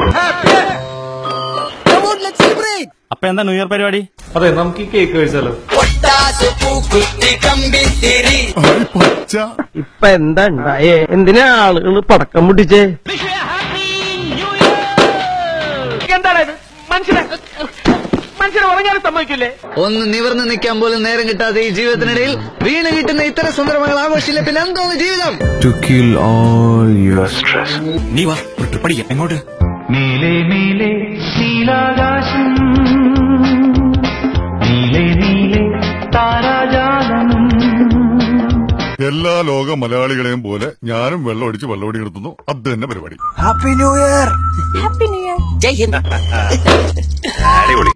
അപ്പൊ എന്താ new year പരിപാടി അതെ നമുക്ക് ഈ കേക്ക് കഴിച്ചാലോ പച്ച ഇപ്പൊ എന്താ ഉണ്ടായേ എന്തിനാ ആളുകൾ പടക്കം പൊട്ടിച്ചേ എന്താണ് ഇത് മനുഷ്യനെ മനുഷ്യനെ ഉറങ്ങാൻ സമ്മതിക്കില്ലേ ഒന്ന് നിവർന്ന് നിൽക്കാൻ പോലും നേരം കിട്ടാതെ ഈ ജീവിതത്തിനിടയിൽ വീണ് കിട്ടുന്ന ഇത്തരം സുന്ദരമായ ആഘോഷില്ല പിന്നെ എന്തോന്ന് ജീവിതം to kill all your stress. നീ വാ ഒരു ട്രിപ്പ് അടിക്കാം എങ്ങോട്ട് നീലേ നീലേ നീലാകാശം നീലേ നീലേ താരാജാലം എല്ലാ ലോക മലയാളികളെയും പോലെ ഞാനും വെള്ളം അടിച്ച് വെള്ളമടി നിർത്തുന്നു അത് തന്നെ പരിപാടി ഹാപ്പി ന്യൂ ഇയർ അടിപൊളി